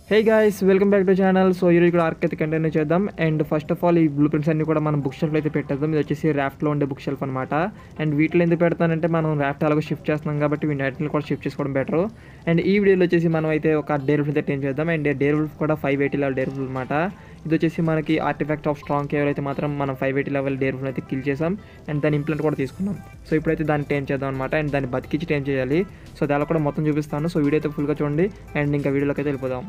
Hey guys welcome back to channel so ఈరోజు కూడా ark అయితే కంటిన్యూ చేద్దాం అండ్ ఫస్ట్ ఆఫ్ ఆల్ ఈ బ్లూ ప్రింట్స్ అన్ని కూడా మనం బుక్ షెల్ఫ్ అయితే పెట్టేద్దాం ఇది వచ్చేసి ర్యాఫ్ట్లో ఉండే బుక్ షెల్ఫ్ అనమాట అండ్ వీటిలో ఎందుకు పెడతానంటే మనం ర్యాఫ్ట్ అలాగే షిఫ్ట్ చేస్తున్నాం కాబట్టి వీటిని కూడా షిఫ్ట్ చేసుకోవడం బెటర్ అండ్ ఈ వీడియోలో వచ్చేసి మనం అయితే ఒక డేర్ అయితే టేం చేద్దాం అండ్ డేర్ వుల్ఫ్ కూడా five eighty level dire wolf అనమాట ఇది వచ్చేసి మనకి ఆర్టిఫాక్ట్ ఆఫ్ స్ట్రాంగ్ కేవర్ అయితే మాత్రం మనం five eighty level dire wolf అయితే కిల్ చేసాం అండ్ దాని ఇంప్లాంట్ కూడా తీసుకున్నాం సో ఇప్పుడైతే దాన్ని టేం చేద్దాం అనమాట అండ్ దాన్ని బతికించి టేం చేయాలి సో దానిలో కూడా మొత్తం చూపిస్తాను సో వీడియో అయితే ఫుల్గా చూడండి అండ్ ఇంకా వీడియోలోకి అయితే వెళ్ళిపోదాం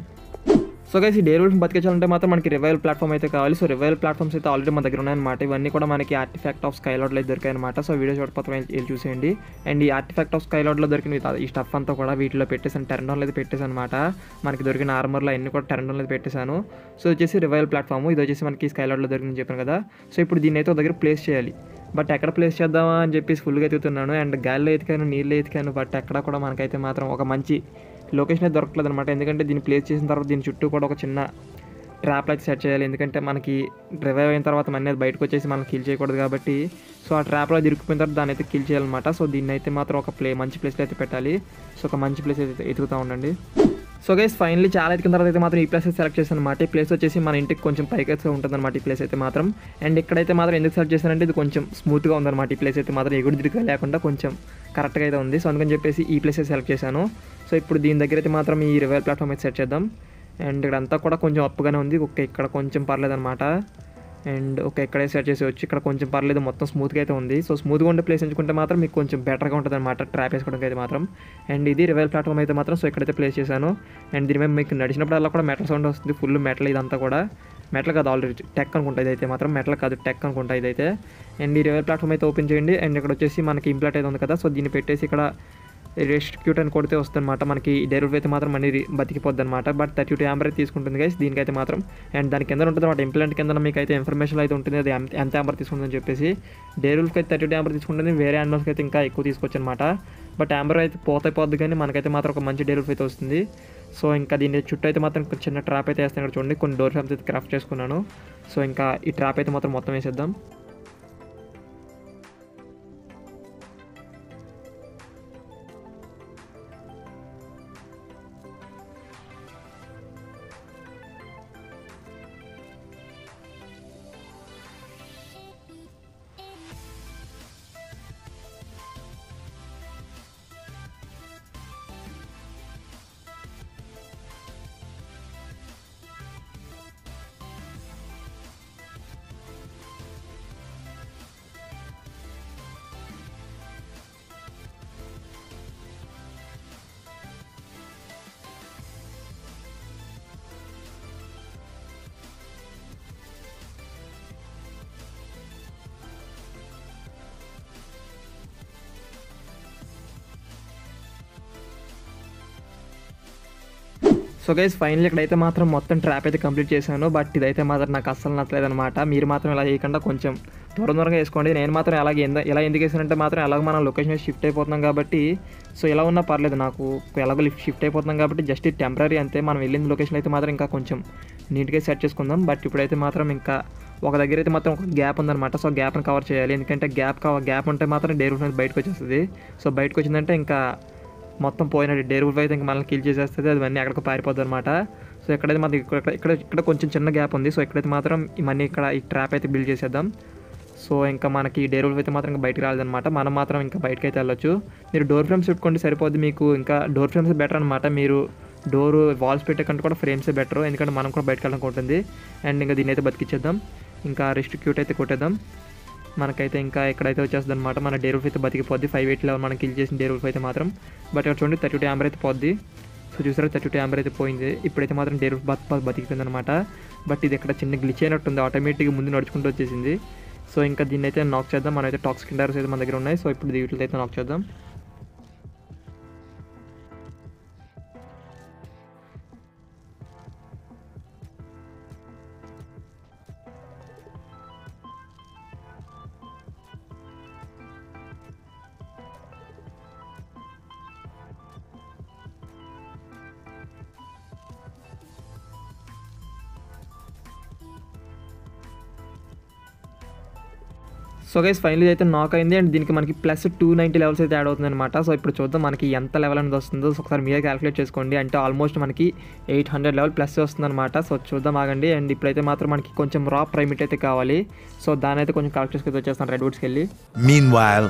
సో గైస్ ఈ డేర్ వుల్ఫ్ బతికించాలంటే మాత్రం మనకి రివైవల్ ప్లాట్ఫామ్ అయితే కావాలి సో రివైవల్ ప్లాట్ఫామ్స్ అయితే ఆల్రెడీ మన దగ్గర ఉన్నాయన్నమాట ఇవన్నీ కూడా మనకి ఆర్టిఫాక్ట్ ఆఫ్ స్కైలాడ్లో అయితే దొరికాయి అనమాట సో వీడియో చూడకపోతే వెళ్ళి చూసేయండి అండ్ ఈ ఆర్టిఫాక్ట్ ఆఫ్ స్కైలాడ్లో దొరికిన ఈ- ఈ స్టఫ్ అంతా కూడా వీటిలో పెట్టేసాను టెరండోన్లో అయితే పెట్టేసాను అనమాట మనకి దొరికిన ఆర్మర్లో అన్ని కూడా టెరండోన్లో అయితే పెట్టేశాను సో ఇది వచ్చేసి రివైవల్ ప్లాట్ఫామ్ ఇది వచ్చేసి మనకి స్కైలాడ్లో దొరికిందని చెప్పాను కదా సో ఇప్పుడు దీన్ని అయితే ఒక దగ్గర ప్లేస్ చేయాలి బట్ ఎక్కడ ప్లేస్ చేద్దామా అని చెప్పేసి ఫుల్గా ఎత్తుతున్నాను అండ్ గాలిలో ఎతికాను నీళ్ళు ఎతికాను బట్ ఎక్కడ కూడా మనకైతే మాత్రం ఒక మంచి లొకేషన్ అయితే దొరకలేదు అనమాట ఎందుకంటే దీన్ని ప్లేస్ చేసిన తర్వాత దీని చుట్టూ కూడా ఒక చిన్న ట్రాప్ అయితే సెట్ చేయాలి ఎందుకంటే మనకి రివైవ్ అయిన తర్వాత మన అనేది బయటకు వచ్చేసి మనం కిల్ చేయకూడదు కాబట్టి సో ఆ ట్రాప్లో దిరుక్కుపోయిన తర్వాత దాన్ని అయితే కిల్ చేయాలన్నమాట సో దీన్ని అయితే మాత్రం ఒక ప్లే మంచి ప్లేస్లో అయితే పెట్టాలి సో ఒక మంచి ప్లేస్ అయితే ఎతుకుతూ ఉండండి సో గైస్ ఫైనల్లీ చాలా ఎతికిన తర్వాత అయితే మాత్రం ఈ ప్లేస్ సెలెక్ట్ చేశాను అనమాట ఈ ప్లేస్ వచ్చేసి మన ఇంటికి కొంచెం పైకి అయితే ఉంటుంది అనమాట ఈ ప్లేస్ అయితే మాత్రం అండ్ ఇక్కడైతే మాత్రం ఎందుకు సెలెక్ట్ చేశానంటే ఇది కొంచెం స్మూత్గా ఉందన్నమాట ఈ ప్లేస్ అయితే మాత్రం ఎగుడు దిరుగా లేకుండా కొంచెం కరెక్ట్గా అయితే ఉంది సో అందుకని చెప్పేసి ఈ ప్లేస్ అయితే సెలెక్ట్ చేశాను సో ఇప్పుడు దీని దగ్గర అయితే మాత్రం ఈ రివైల్ ప్లాట్ఫామ్ అయితే సెట్ చేద్దాం అండ్ ఇక్కడ అంతా కూడా కొంచెం అప్పుగానే ఉంది ఓకే ఇక్కడ కొంచెం పర్లేదు అనమాట అండ్ ఓకే ఇక్కడే సెట్ చేసి వచ్చి ఇక్కడ కొంచెం పర్లేదు మొత్తం స్మూత్గా అయితే ఉంది సో స్మూత్గా ఉండే ప్లేస్ ఎంచుకుంటే మాత్రం మీకు కొంచెం బెటర్గా ఉంటుంది అనమాట ట్రాప్ వేసుకోవడానికి అయితే మాత్రం అండ్ ఇది రివైల్ ప్లాట్ఫామ్ అయితే మాత్రం సో ఇక్కడైతే ప్లేస్ చేశాను అండ్ దీని మీద మీకు నడిచినప్పుడు అలా కూడా మెటల్ సౌండ్ వస్తుంది ఫుల్ మెటల్ ఇదంతా కూడా మెటల్ కాదు ఆల్రెడీ టెక్ అనుకుంటా ఇదైతే మాత్రం మెటల్ కాదు టెక్ అనుకుంటా ఇదైతే అండ్ ఈ రివైల్ ప్లాట్ఫామ్ అయితే ఓపెన్ చేయండి అండ్ ఇక్కడ వచ్చేసి మనకి ఇంప్లాంట్ అయితే ఉంది కదా సో దీన్ని పెట్టేసి ఇక్కడ రెస్ట్రిక్యూట్ అని కొడితే వస్తుందన్నమాట మనకి డెరివ్ అయితే మాత్రం మనీ బతికిపోద్ది అనమాట బట్ థర్టీ టూ యాంబర్ అయితే తీసుకుంటుంది గైస్ దీనికైతే మాత్రం అండ్ దాని కింద ఉంటుంది అనమాట ఇంప్లాంట్ కింద మీకు అయితే ఇన్ఫర్మేషన్ అయితే ఉంటుంది అది ఎంత- ఎంత యాంబర్ తీసుకుంటుందని చెప్పేసి డేరుల్కి అయితే థర్టీ టూ యాంబర్ తీసుకుంటుంది వేరే యానిమల్స్కి అయితే ఇంకా ఎక్కువ తీసుకోవచ్చు అనమాట బట్ యాంబర్ అయితే పోతే పోద్ది కానీ మనకైతే మాత్రం ఒక మంచి డేరుల్ఫ్ అయితే వస్తుంది సో ఇంకా దీని చుట్టూ అయితే మాత్రం ఒక చిన్న ట్రాప్ అయితే వేస్తాను ఇక్కడ చూడండి కొన్ని డోర్ ఫ్యామ్స్ అయితే క్రాఫ్ట్ చేసుకున్నాను సో ఇంకా ఈ ట్రాప్ అయితే మాత్రం మొత్తం వేసేద్దాం సో గైస్ ఫైనల్ ఇక్కడైతే మాత్రం మొత్తం ట్రాప్ అయితే కంప్లీట్ చేశాను బట్ ఇదైతే మాత్రం నాకు అస్సలు నచ్చలేదు అనమాట మీరు మాత్రం ఇలా చేయకుండా కొంచెం దూరం దూరంగా వేసుకోండి నేను మాత్రం అలాగే ఎంద ఇలా ఎందుకు వేసానంటే మాత్రం ఎలాగ మనం లొకేషన్ షిఫ్ట్ అయిపోతున్నాం కాబట్టి సో ఇలా ఉన్నా పర్లేదు నాకు ఎలాగో లిఫ్ట్ షిఫ్ట్ అయిపోతున్నాం కాబట్టి జస్ట్ టెంపరీ అంతే మనం వెళ్ళిన లొకేషన్ అయితే మాత్రం ఇంకా కొంచెం నీట్గా సెట్ చేసుకుందాం బట్ ఇప్పుడైతే మాత్రం ఇంకా ఒక దగ్గర అయితే మాత్రం ఒక గ్యాప్ ఉందన్నమాట సో గ్యాప్ని కవర్ చేయాలి ఎందుకంటే గ్యాప్ కవర్ గ్యాప్ ఉంటే మాత్రం డేర్ అనేది బయటకు వచ్చేస్తుంది సో బయటకు వచ్చిందంటే ఇంకా మొత్తం పోయినట్టు డేర్ వుల్ఫ్ అయితే ఇంకా మనల్ని కిల్ చేసేస్తుంది అది అన్నీ అక్కడికి పారిపోద్ది అనమాట సో ఎక్కడైతే మాత్రం ఇక్కడ ఇక్కడ ఇక్కడ కొంచెం చిన్న గ్యాప్ ఉంది సో ఇక్కడైతే మాత్రం ఇవన్నీ ఇక్కడ ఈ ట్రాప్ అయితే బిల్డ్ చేసేద్దాం సో ఇంకా మనకి డేర్ వుల్ఫ్ అయితే మాత్రం ఇంకా బయటకు రాలేదన్నమాట మనం మాత్రం ఇంకా బయటకు అయితే వెళ్ళొచ్చు మీరు డోర్ ఫ్రేమ్స్ పెట్టుకోండి సరిపోద్ది మీకు ఇంకా డోర్ ఫ్రేమ్స్ బెటర్ అనమాట మీరు డోర్ వాల్స్ పెట్టే కంటే కూడా ఫ్రేమ్సే బెటర్ ఎందుకంటే మనం కూడా బయటకు వెళ్ళడానికి ఉంటుంది అండ్ ఇంకా దీన్ని అయితే బతికిచ్చేద్దాం ఇంకా రెస్ట్రిక్యూట్ అయితే కొట్టేద్దాం మనకైతే ఇంకా ఎక్కడైతే వచ్చేస్తుంది అనమాట మన డేరుల్ఫ్ అయితే బతికిపోద్ది ఫైవ్ ఎయిట్ లెవెల్ మనం కిల్ చేసిన డేరుల్ఫ్ అయితే మాత్రం బట్ ఇక్కడ చూడండి థర్టీ టూ యాంబర్ అయితే పోద్ది సో చూసారా థర్టీ టూ యాంబర్ అయితే పోయింది ఇప్పుడైతే మాత్రం డేరుల్ఫ్ బత్ బతికిపోయింది అనమాట బట్ ఇది ఇక్కడ చిన్న గ్లిచ్ అయినట్టుంది ఆటోమేటిక్గా ముందు నడుచుకుంటూ వచ్చేసింది సో ఇంకా దీన్ని అయితే నాక్ చేద్దాం మనమైతే టాక్స్ కిండర్స్ అయితే మన దగ్గర ఉన్నాయి సో ఇప్పుడు వీటితో అయితే నాక్ చేద్దాం సో గైస్ ఫైనల్ అయితే నాక్ అయింది అండ్ దీనికి మనకి ప్లస్ టూ నైంటీ లెవెల్స్ అయితే యాడ్ అవుతుంది అనమాట సో ఇప్పుడు చూద్దాం మనకి ఎంత లెవెల్ అనేది వస్తుందో సో ఒకసారి మీరే క్యాలిక్యులేట్ చేసుకోండి అంటే ఆల్మోస్ట్ మనకి ఎయిట్ హండ్రెడ్ లెవెల్ ప్లస్ వస్తుంది అనమాట సో చూద్దాం ఆగండి అండ్ ఇప్పుడైతే మాత్రం మనకి కొంచెం రా ప్రైమిట్ అయితే కావాలి సో దాని అయితే కొంచెం కలెక్ట్ చేసుకుని వచ్చేస్తాను రెడ్ వుడ్స్కి వెళ్ళి Meanwhile,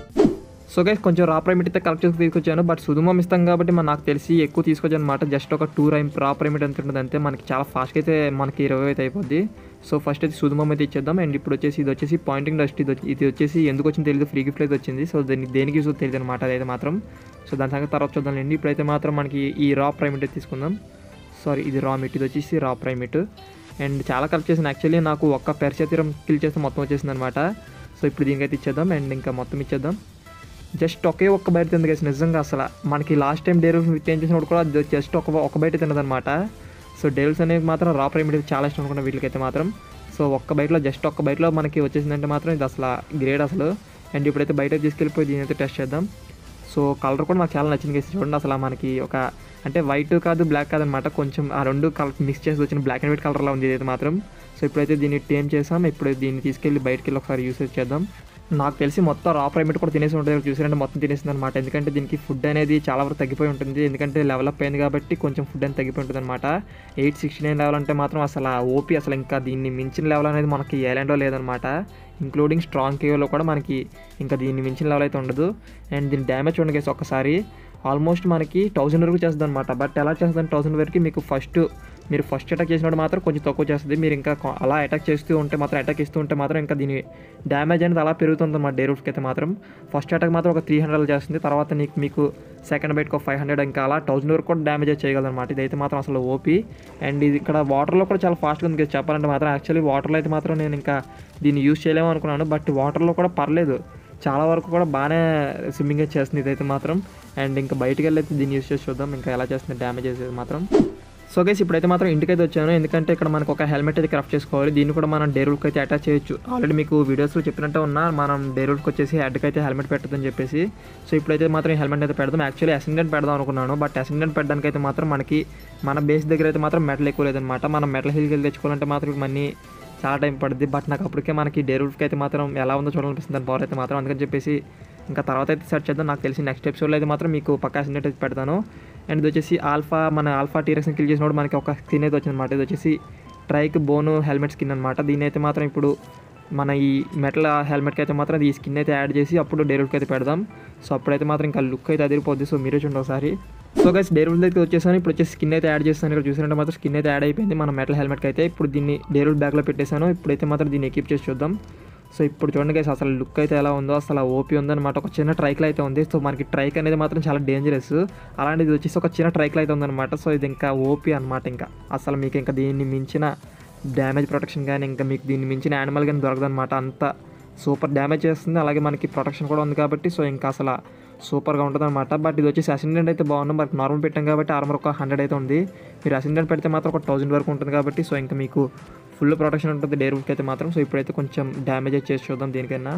సో గైస్ కొంచెం రా ప్రైమిట్ అయితే కలెక్ట్ చేసి తీసుకొచ్చాను బట్ సుధుమం ఇస్తాం కాబట్టి మన నాకు తెలిసి ఎక్కువ తీసుకొచ్చాను అనమాట జస్ట్ ఒక టూ రైమ్ రా ప్రైమిట్ ఎంత ఉంటుంది అంతే మనకి చాలా ఫాస్ట్గా అయితే మనకి ఇరవై అయితే అయిపోద్ది సో ఫస్ట్ అయితే సుధుమం అయితే ఇచ్చేద్దాం అండ్ ఇప్పుడు వచ్చేసి ఇది వచ్చేసి పాయింటింగ్ డస్ట్ ఇది వచ్చి- ఇది వచ్చేసి ఎందుకు వచ్చింది తెలియదు ఫ్రీ గిఫ్ట్ అయితే వచ్చింది సో దీనికి దేనికి యూస్ తెలియదు అనమాట అదైతే మాత్రం సో దాని సంగతి తర్వాత చూద్దాంలేండి ఇప్పుడైతే మాత్రం మనకి ఈ రా ప్రైమిట్ అయితే తీసుకుందాం సారీ ఇది రా మిట్ ఇది వచ్చేసి రా ప్రైమిట్ అండ్ చాలా కలెక్ట్ చేసిన యాక్చువల్లీ నాకు ఒక్క పెర్సెతిరం కిల్ చేస్తే మొత్తం వచ్చేసింది అనమాట సో ఇప్పుడు దీనికైతే ఇచ్చేద్దాం అండ్ ఇంకా మొత్తం ఇచ్చేద్దాం జస్ట్ ఒకే ఒక్క బయట తింది కదా నిజంగా అసలు మనకి లాస్ట్ టైం డేరుల్స్ విత్ ఏం చేసినప్పుడు కూడా అది జస్ట్ ఒక ఒక బయట తిన్నదనమాట సో డేరుల్స్ అనేవి మాత్రం రా ప్రైమిట్ చాలా ఇష్టం అనుకున్న వీటికైతే మాత్రం సో ఒక్క బయటలో జస్ట్ ఒక్క బయటలో మనకి వచ్చేసిందంటే మాత్రం ఇది అసలు గ్రేడ్ అసలు అండ్ ఇప్పుడైతే బయట తీసుకెళ్ళిపోయి దీని అయితే టెస్ట్ చేద్దాం సో కలర్ కూడా నాకు చాలా నచ్చింది guys. చూడండి అసలు మనకి ఒక అంటే వైట్ కాదు బ్లాక్ కాదనమాట కొంచెం ఆ రెండు కలర్ మిక్స్ చేసి వచ్చిన బ్లాక్ అండ్ వైట్ కలర్లో ఉంది ఇదైతే మాత్రం సో ఇప్పుడైతే దీన్ని టేమ్ చేసాం ఇప్పుడు దీన్ని తీసుకెళ్ళి బయటికి వెళ్ళి ఒకసారి యూసేజ్ చేద్దాం నాకు తెలిసి మొత్తం రా ప్రైమేట్ కూడా తినేసి ఉంటుంది చూసారంటే మొత్తం తినేసింది అనమాట ఎందుకంటే దీనికి ఫుడ్ అనేది చాలా వరకు తగ్గిపోయి ఉంటుంది ఎందుకంటే లెవెల్ అప్ అయింది కాబట్టి కొంచెం ఫుడ్ అనేది తగ్గిపోయి ఉంటుంది అనమాట ఎయిట్ సిక్స్టీ నైన్ లెవెల్ అంటే మాత్రం అసలు ఓపీ అసలు ఇంకా దీన్ని మించిన లెవెల్ అనేది మనకి ఏలాండ్లో లేదనమాట ఇంక్లూడింగ్ స్ట్రాంగ్ కేవ్లో కూడా మనకి ఇంకా దీన్ని మించిన లెవెల్ అయితే ఉండదు అండ్ దీని డ్యామేజ్ చూడండి guys ఒక్కసారి ఆల్మోస్ట్ మనకి థౌసండ్ వరకు చేస్తుంది అనమాట బట్ ఎలా చేస్తుంది థౌసండ్ వరకు మీకు ఫస్ట్ మీరు ఫస్ట్ అటాక్ చేసినప్పుడు మాత్రం కొంచెం తక్కువ చేస్తుంది మీరు ఇంకా కొ- అలా అటాక్ చేస్తూ ఉంటే మాత్రం అటాక్ ఇస్తూ ఉంటే మాత్రం ఇంకా దీని డ్యామేజ్ అనేది అలా పెరుగుతుంది అన్నమాట డే రూట్కి అయితే మాత్రం ఫస్ట్ అటాక్ మాత్రం ఒక త్రీ హండ్రెడ్ చేస్తుంది తర్వాత నీకు మీకు సెకండ్ బైట్కి ఒక ఫైవ్ హండ్రెడ్ ఇంకా అలా థౌసండ్ వరకు కూడా డ్యామేజ్ చేయగలదు అనమాట ఇదైతే మాత్రం అసలు ఓపీ అండ్ ఇది ఇక్కడ వాటర్లో కూడా చాలా ఫాస్ట్గా ఉంది కదా చెప్పాలంటే మాత్రం యాక్చువల్లీ వాటర్లో అయితే మాత్రం నేను ఇంకా దీన్ని యూజ్ చేయలేము అనుకున్నాను బట్ వాటర్లో కూడా పర్లేదు చాలా వరకు కూడా బాగానే స్విమ్మింగ్ అయితే చేస్తుంది ఇదైతే మాత్రం అండ్ ఇంకా బయటికి వెళ్ళి అయితే దీన్ని యూస్ చేసి చూద్దాం ఇంకా ఎలా చేస్తుంది డ్యామేజ్ చేసేది మాత్రం సో గైస్ ఇప్పుడైతే మాత్రం ఇంటికైతే వచ్చాను ఎందుకంటే ఇక్కడ మనకు ఒక హెల్మెట్ అయితే క్రాఫ్ట్ చేసుకోవాలి దీన్ని కూడా మనం డేరూల్కి అయితే అటాచ్ చేయొచ్చు ఆల్రెడీ మీకు వీడియోస్లో చెప్పినట్టు ఉన్నా మనం డేరూల్కి వచ్చేసి హెడ్కి అయితే హెల్మెట్ పెట్టదని చెప్పేసి సో ఇప్పుడైతే మాత్రం ఈ హెల్మెట్ అయితే పెడదాం యాక్చువల్లీ అసెండెంట్ పెడదాం అనుకున్నాను బట్ అసెండెంట్ పెట్టడానికి అయితే మాత్రం మనకి మన బేస్ దగ్గర అయితే మాత్రం మెటల్ ఎక్కువ లేదనమాట మనం మెటల్ హిల్కి వెళ్ళి తెచ్చుకోవాలంటే మాత్రం మనీ చాలా టైం పడుద్ది బట్ నాకు అప్పటికే మనకి డేరూల్కి అయితే మాత్రం ఎలా ఉందో చూడాలనిపిస్తుంది దాని పవర్ అయితే మాత్రం అందుకని చెప్పేసి ఇంకా తర్వాత అయితే సెర్చ్ చేద్దాం నాకు తెలిసి నెక్స్ట్ ఎపిసోడ్లో అయితే మాత్రం మీకు పక్కా అసెండెంట్ అయితే పెడతాను అండ్ ఇది వచ్చేసి ఆల్ఫా మన ఆల్ఫా టీరెక్స్ని కిల్ చేసినప్పుడు మనకి ఒక స్కిన్ అయితే వచ్చింది అనమాట ఇది వచ్చేసి ట్రైక్ బోను హెల్మెట్ స్కిన్ అనమాట దీని అయితే మాత్రం ఇప్పుడు మన ఈ మెటల్ హెల్మెట్కి అయితే మాత్రం ఈ స్కిన్ అయితే యాడ్ చేసి అప్పుడు డేరుల్కి అయితే పెడదాం సో అప్పుడైతే మాత్రం ఇంకా లుక్ అయితే అదిరిపోద్ది సో మీరే చూడండి ఒకసారి సో గైస్ డేరుల్ దగ్గర వచ్చేసాను ఇప్పుడు వచ్చేసి స్కిన్ అయితే యాడ్ చేస్తాను ఇక్కడ చూసినట్టు మాత్రం స్కిన్ అయితే యాడ్ అయిపోయింది మన మెటల్ హెల్మెట్కి అయితే ఇప్పుడు దీన్ని డేరుల్ బ్యాగ్లో పెట్టేశాను ఇప్పుడైతే మాత్రం దీన్ని ఎక్కిప్ చేసి చూద్దాం సో ఇప్పుడు చూడండి గైస్ అసలు లుక్ అయితే ఎలా ఉందో అసలు ఓపీ ఉందన్నమాట ఒక చిన్న ట్రైక్లో అయితే ఉంది సో మనకి ట్రైక్ అనేది మాత్రం చాలా డేంజరస్ అలాంటిది వచ్చేసి ఒక చిన్న ట్రైక్లో అయితే ఉందన్నమాట సో ఇది ఇంకా ఓపీ అనమాట ఇంకా అసలు మీకు ఇంకా దీన్ని మించిన డ్యామేజ్ ప్రొటెక్షన్ కానీ ఇంకా మీకు దీన్ని మించిన యానిమల్ కానీ దొరకదనమాట అంత సూపర్ డ్యామేజ్ చేస్తుంది అలాగే మనకి ప్రొటెక్షన్ కూడా ఉంది కాబట్టి సో ఇంకా అసలు సూపర్గా ఉంటుంది అనమాట బట్ ఇది వచ్చేసి అసెండెంట్ అయితే బాగుంది బట్ నార్మల్ పెట్టాం కాబట్టి ఆర్మర్ ఒక హండ్రెడ్ అయితే ఉంది మీరు అసెండెంట్ పెడితే మాత్రం ఒక థౌసండ్ వరకు ఉంటుంది కాబట్టి సో ఇంకా మీకు ఫుల్ ప్రొటెక్షన్ ఉంటుంది డే రూట్కి అయితే మాత్రం సో ఇప్పుడైతే కొంచెం డ్యామేజ్ చేసి చూద్దాం దీనికైనా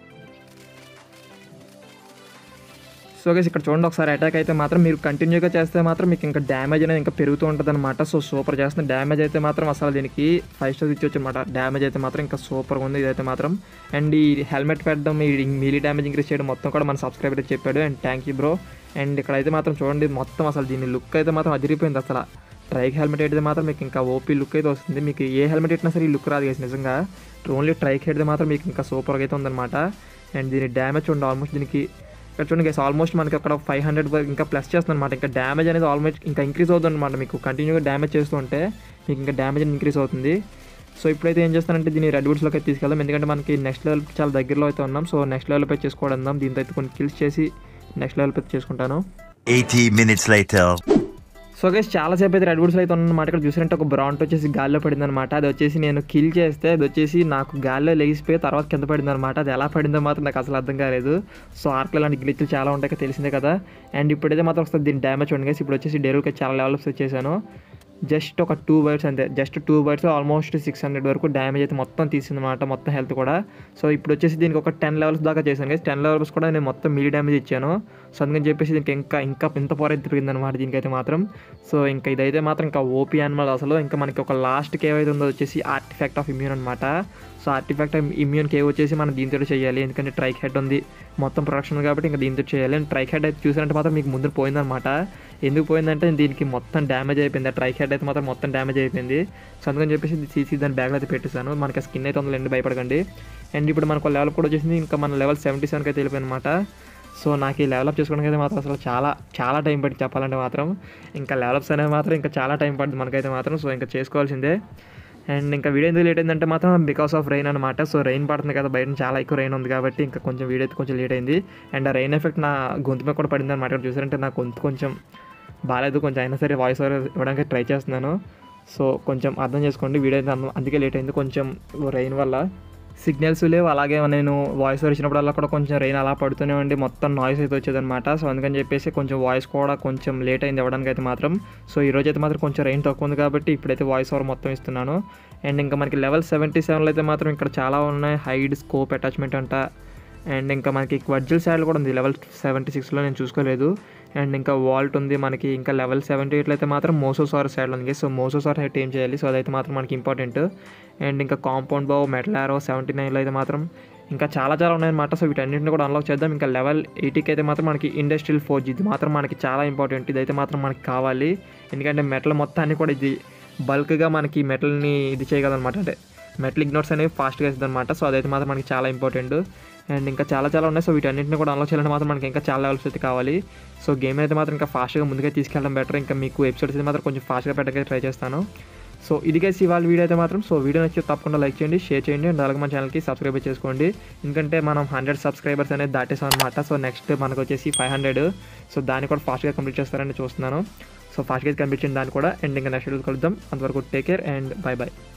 సో గైస్ ఇక్కడ చూడండి ఒకసారి అటాక్ అయితే మాత్రం మీరు కంటిన్యూగా చేస్తే మాత్రం మీకు ఇంకా డ్యామేజ్ అనేది ఇంకా పెరుగుతూ ఉంటుంది అనమాట సో సూపర్ చేస్తుంది డ్యామేజ్ అయితే మాత్రం అసలు దీనికి ఫైవ్ స్టార్స్ ఇచ్చొచ్చు అనమాట డ్యామేజ్ అయితే మాత్రం ఇంకా సూపర్గా ఉంది ఇదైతే మాత్రం అండ్ ఈ హెల్మెట్ పెట్టడం ఈ మీలీ డ్యామేజ్ ఇంక్రీస్ చేయడం మొత్తం కూడా మన సబ్స్క్రైబర్ చెప్పాడు and thank you bro and ఇక్కడ అయితే మాత్రం చూడండి మొత్తం అసలు దీని లుక్ అయితే మాత్రం అదిరిపోయింది అసలు ట్రైక్ హెల్మెట్ అయితే మాత్రం మీకు ఇంకా ఓపీ లుక్ అయితే వస్తుంది మీకు ఏ హెల్మెట్ పెట్టినా సరే ఈ లుక్ రాదు guys నిజంగా ఓన్లీ ట్రైక్ హెడ్ మాత్రం మీకు ఇంకా సూపర్గా అయితే ఉందన్నమాట అండ్ దీని డ్యామేజ్ చూడండి ఆల్మోస్ట్ దీనికి ఇక్కడ చూడండి గైస్ ఆల్మోస్ట్ మనకి అక్కడ ఫైవ్ హండ్రెడ్ వరకు ఇంకా ప్లస్ చేస్తుంది అనమాట ఇంకా డ్యామేజ్ అనేది ఆల్మోస్ట్ ఇంకా ఇంక్రీజ్ అవుతుంది అనమాట మీకు కంటిన్యూగా డ్యామేజ్ చేస్తూ ఉంటే మీకు ఇంకా డ్యామేజ్ అనేది ఇంక్రీజ్ అవుతుంది సో ఇప్పుడైతే ఏం చేస్తానంటే దీన్ని రెడ్ వుడ్స్లోకి అయితే తీసుకెళ్దాం ఎందుకంటే మనకి నెక్స్ట్ లెవెల్ చాలా దగ్గరలో అయితే ఉన్నాం సో నెక్స్ట్ లెవెల్ పై చేసుకోవడం దీంతో అయితే కొన్ని కిల్స్ చేసి నెక్స్ట్ లెవెల్ పై చేసుకుంటాను 80 minutes later. సో గైస్ చాలాసేపు అయితే రెడ్ వుడ్స్లో అయితే ఉన్నమాట ఇక్కడ చూసినట్టు ఒక బ్రాంట్ వచ్చేసి గాల్లో పడింది అనమాట అది వచ్చేసి నేను కిల్ చేస్తే అది వచ్చేసి నాకు గాల్లో లెగిసిపోయి తర్వాత కింద పడింది అనమాట అది ఎలా పడిందో మాత్రం నాకు అసలు అర్థం కాలేదు సో ఆర్క్లో ఇలాంటి గ్లిచ్లు చాలా ఉంటాయి కదా, తెలిసిందే కదా అండ్ ఇప్పుడైతే మాత్రం వస్తుంది దీని డ్యామేజ్ చూడండి guys. ఇప్పుడు వచ్చేసి డెరువుకి చాలా లెవెల్స్ వచ్చేసాను జస్ట్ ఒక టూ బైట్స్ అంతే just two bites almost six hundred వరకు డ్యామేజ్ అయితే మొత్తం తీసింది అనమాట మొత్తం హెల్త్ కూడా సో ఇప్పుడు వచ్చేసి దీనికి ఒక టెన్ లెవెల్స్ దాకా చేశాను గైస్ టెన్ లెవెల్స్ కూడా నేను మొత్తం మీడి డ్యామేజ్ ఇచ్చాను సో అందుకని చెప్పేసి దీనికి ఇంకా ఇంకా ఇంత పవర్ అయితే పెరిగింది అనమాట దీనికైతే మాత్రం సో ఇంకా ఇదైతే మాత్రం ఇంకా ఓపీ అనిమల్ అసలు ఇంకా మనకి ఒక లాస్ట్ కేవ్ అయితే ఉందో వచ్చేసి ఆర్టిఫాక్ట్ ఆఫ్ ఇమ్యూన్ అనమాట సో ఆర్టిఫాక్ట్ ఇమ్యూన్ కేవ్ వచ్చేసి మనం దీంతో చేయాలి ఎందుకంటే ట్రైక్ హెడ్ ఉంది మొత్తం ప్రొడక్షన్ కాబట్టి ఇంకా దీంతో చేయాలి అండ్ ట్రైక్ హెడ్ అయితే చూసారంటే మాత్రం మీకు ముందు పోయిందనమాట ఎందుకు పోయిందంటే దీనికి మొత్తం డ్యామేజ్ అయిపోయింది ఆ ట్రైక్ హెడ్ అయితే మాత్రం మొత్తం డ్యామేజ్ అయిపోయింది సో అందుకని చెప్పేసి సీసీ దాని బ్యాగ్లో అయితే పెట్టేశాను మనకి స్కిన్ అయితే ఉందండి భయపడకండి అండ్ ఇప్పుడు మనకు లెవెల్ కూడా వచ్చేసింది ఇంకా మన లెవెల్ సెవెంటీ సెవెన్కి అయితే వెళ్ళిపోయింది అనమాట సో నాకు ఈ లెవెలప్ చేసుకోవడానికి అయితే మాత్రం అసలు చాలా చాలా టైం పట్టి చెప్పాలంటే మాత్రం ఇంకా లెవెలప్స్ అనేవి మాత్రం ఇంకా చాలా టైం పడుతుంది మనకైతే మాత్రం సో ఇంకా చేసుకోవాల్సిందే అండ్ ఇంకా వీడియో ఎందుకు లేట్ అయిందంటే మాత్రం బికాస్ ఆఫ్ రెయిన్ అనమాట సో రెయిన్ పడుతుంది కదా బయట చాలా ఎక్కువ రెయిన్ ఉంది కాబట్టి ఇంకా కొంచెం వీడియో అయితే కొంచెం లేట్ అయింది అండ్ ఆ రెయిన్ ఎఫెక్ట్ నా గొంతు మీద కూడా పడింది అనమాట చూసారంటే నా గొంతు కొంచెం బాగాలేదు కొంచెం అయినా సరే వాయిస్ ఓవర్ ఇవ్వడానికి ట్రై చేస్తున్నాను సో కొంచెం అర్థం చేసుకోండి వీడియో అయితే అందు- అందుకే లేట్ అయింది కొంచెం రెయిన్ వల్ల సిగ్నల్స్ లేవు అలాగే నేను వాయిస్ ఓవర్ ఇచ్చినప్పుడల్లా కూడా కొంచెం రెయిన్ అలా పడుతూనే ఉండి మొత్తం నాయిస్ అయితే వచ్చేదన్నమాట సో అందుకని చెప్పేసి కొంచెం వాయిస్ కూడా కొంచెం లేట్ అయింది ఇవ్వడానికి అయితే మాత్రం సో ఈ రోజు అయితే మాత్రం కొంచెం రెయిన్ తక్కువ ఉంది కాబట్టి ఇప్పుడైతే వాయిస్ ఓవర్ మొత్తం ఇస్తున్నాను అండ్ ఇంకా మనకి లెవెల్ సెవెంటీ సెవెన్లో అయితే మాత్రం ఇక్కడ చాలా ఉన్నాయి హైడ్ స్కోప్ అటాచ్మెంట్ అంట అండ్ ఇంకా మనకి వర్జిల్ సైడ్ కూడా ఉంది లెవెల్ సెవెంటీ సిక్స్లో నేను చూసుకోలేదు అండ్ ఇంకా వాల్ట్ ఉంది మనకి ఇంకా లెవెల్ సెవెంటీ ఎయిట్లో అయితే మాత్రం మోసోసార్ సైడ్లో ఉంది సో మోసోసార్ హెడ్ ఏం చేయాలి సో అదైతే మాత్రం మనకి ఇంపార్టెంట్ అండ్ ఇంకా compound bow metal arrow seventy నైన్లో అయితే మాత్రం ఇంకా చాలా చాలా ఉన్నాయన్నమాట సో వీటన్నింటిని కూడా అన్లాక్ చేద్దాం ఇంకా లెవెల్ ఎయిటీకి అయితే మాత్రం మనకి ఇండస్ట్రియల్ ఫోర్జ్ ఇది మాత్రం మనకి చాలా ఇంపార్టెంట్ ఇదైతే మాత్రం మనకి కావాలి ఎందుకంటే మెటల్ మొత్తాన్ని కూడా ఇది బల్క్గా మనకి మెటల్ని ఇది చేయగలనమాట అంటే మెటల్ ఇగ్నోర్స్ అనేవి ఫాస్ట్గా వేస్తుంది అనమాట సో అదైతే మాత్రం మనకి చాలా ఇంపార్టెంట్ అండ్ ఇంకా చాలా చాలా ఉన్నాయి సో వీటన్నింటిని కూడా అన్లాక్ చేయాలంటే మాత్రం మనకి ఇంకా చాలా లెవెల్స్ అయితే కావాలి సో గేమ్ అయితే మాత్రం ఇంకా ఫాస్ట్గా ముందుగా తీసుకెళ్ళడం బెటర్ ఇంకా మీకు ఎపిసోడ్స్ అయితే మాత్రం కొంచెం ఫాస్ట్గా పెట్టడానికి ట్రై చేస్తాను సో ఇది గైస్ ఇవాళ వీడియో అయితే మాత్రం సో వీడియో నచ్చితే తప్పకుండా లైక్ చేయండి షేర్ చేయండి అండ్ అలాగే మన ఛానల్కి సబ్స్క్రైబ్ చేసుకోండి ఎందుకంటే మనం హండ్రెడ్ సబ్స్క్రైబర్స్ అనేది దాటేసాం అనమాట సో నెక్స్ట్ మనకు వచ్చేసి ఫైవ్ హండ్రెడ్ సో దాన్ని కూడా ఫాస్ట్గా కంప్లీట్ చేస్తారని చూస్తున్నాను సో ఫాస్ట్గా కంప్లీట్ చేయండి దాన్ని కూడా అండ్ ఇంకా నెక్స్ట్ వీడియో కలుద్దాం అంతవరకు take care and bye by